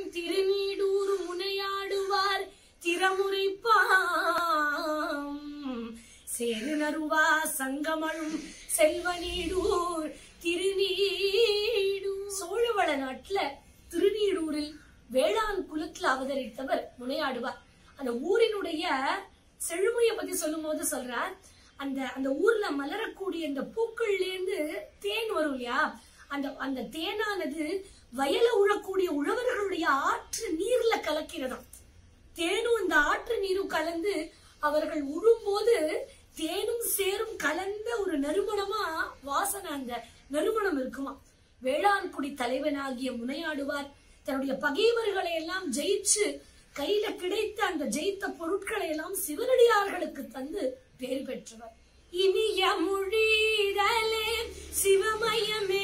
திருநீடூர் முனையாடுவார் திறமுறைப்பாம் சேருநருவா சங்கமழும் செல்வநீடூர் திருநீடூர் சோழவள நாட்டுல திருநீடூரில் வேளாண் குலத்துல அவதரித்தவர் முனையாடுவார் அந்த ஊரினுடைய செழுமையை பத்தி சொல்லும் போது சொல்றார் அந்த அந்த ஊர்ல மலரக்கூடிய அந்த பூக்கள்ல இருந்து தேன் வரும் இல்லையா அந்த அந்த தேனானது வயல உழக்கூடிய உழவர்களுடைய ஆற்று நீர்ல கலக்கிறதாம் தேனும் இந்த ஆற்று நீரும் கலந்து அவர்கள் உழும்போது தேனும் சேரும் கலந்த ஒரு நறுமணமா வாசனை அந்த நறுமணம் இருக்குமா வேளாண்குடி தலைவனாகிய முனையாடுவார் தன்னுடைய பகைவர்களை எல்லாம் ஜெயிச்சு கையில கிடைத்த அந்த ஜெயித்த பொருட்களை எல்லாம் சிவனடியார்களுக்கு தந்து பேர் பெற்றவர் இனிய மொழிதலே சிவமயமே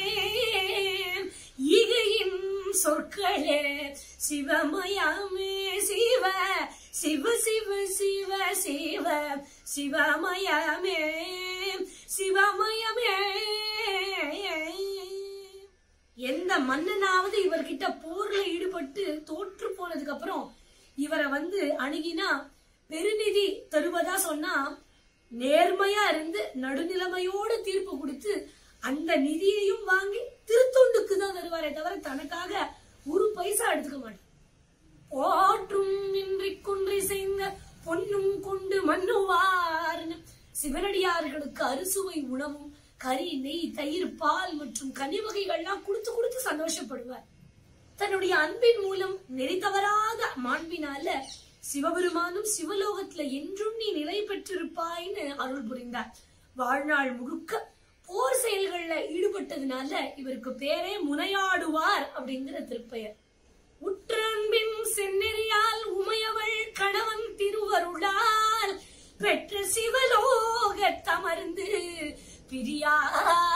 இகையின் சொற்களே சிவமயமே சிவ சிவ சிவ சிவ சிவ சிவமயமே சிவமயமே எந்த மன்னனாவது இவர்கிட்ட போர்ல ஈடுபட்டு தோற்று போனதுக்கு அப்புறம் இவரை வந்து அணுகினா பெருநிதி தருவதா சொன்னா நேர்மையா இருந்து நடுநிலைமையோட தீர்ப்பு கொடுத்து அந்த நிதியையும் வாங்கி திருத்தொண்டுக்கு தான் தருவாரே தவிர தனக்காக ஒரு பைசா எடுத்துக்க மாட்டார் போற்றும் இன்றி குன்றி செய்த பொன்னும் கொண்டு மன்னுவார்னு சிவனடியார்களுக்கு அறுசுவை உணவும் கறி நெய் தயிர் பால் மற்றும் கனி வகைகள்லாம் கொடுத்து கொடுத்து சந்தோஷப்படுவார் தன்னுடைய அன்பின் மூலம் நெறி தவறாத மாண்பினால சிவபெருமானும் சிவலோகத்துல என்றும் நீ நிலை பெற்றிருப்பாய்னு அருள் புரிந்தார் வாழ்நாள் முழுக்க போர் செயல்கள்ல ஈடுபட்டதுனால இவருக்கு பேரே முனையாடுவார் அப்படிங்கிற திருப்பெயர் உற்றன்பின் செந்நெறியால் உமையவள் கணவன் திருவருளால் பெற்ற சிவலோக தமர்ந்து பிரியா